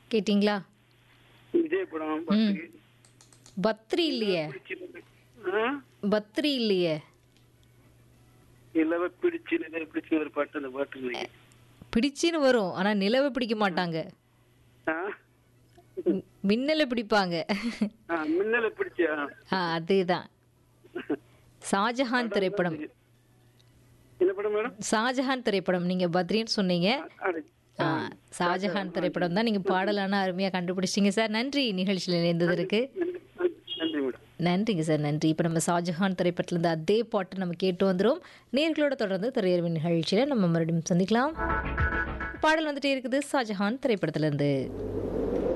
கேட்டிங்களா விஜய் படம் பாட்டு பத்ரி இல்லையே ஆ? பத்ரி இல்லையே இல்லவ பிடிச்சு நிலவை பிடிச்சு ஒரு பாட்டு அந்த பாட்டு இருக்கு. பிடிச்சின்னு வரும் ஆனா நிலவை பிடிக்க மாட்டாங்க ஆ? மி- மின்னலை பிடிப்பாங்க ஆ, மின்னலை பிடிச்சா ஆ அதேதான் ஷாஜஹான் திரைப்படம் என்ன படம் மேடம் ஷாஜஹான் திரைப்படம் நீங்க பத்ரின்னு சொன்னீங்க அட, ஆ, ஷாஜஹான் திரைப்படம் தான் நீங்க பாடலான அருமையா கண்டுபிடிச்சிங்க சார் நன்றி நிகழ்ச்சியில் இணைந்ததற்கு நன்றி நன்றி மேடம் நன்றிங்க சார் நன்றி இப்போ நம்ம ஷாஜஹான் திரைப்படத்துலேருந்து அதே பாட்டு நம்ம கேட்டு வந்துடும் நேர்களோட தொடர்ந்து திரையரவு நிகழ்ச்சியில் நம்ம மறுபடியும் சந்திக்கலாம் பாடல் வந்துட்டே இருக்குது ஷாஜஹான் திரைப்படத்துலேருந்து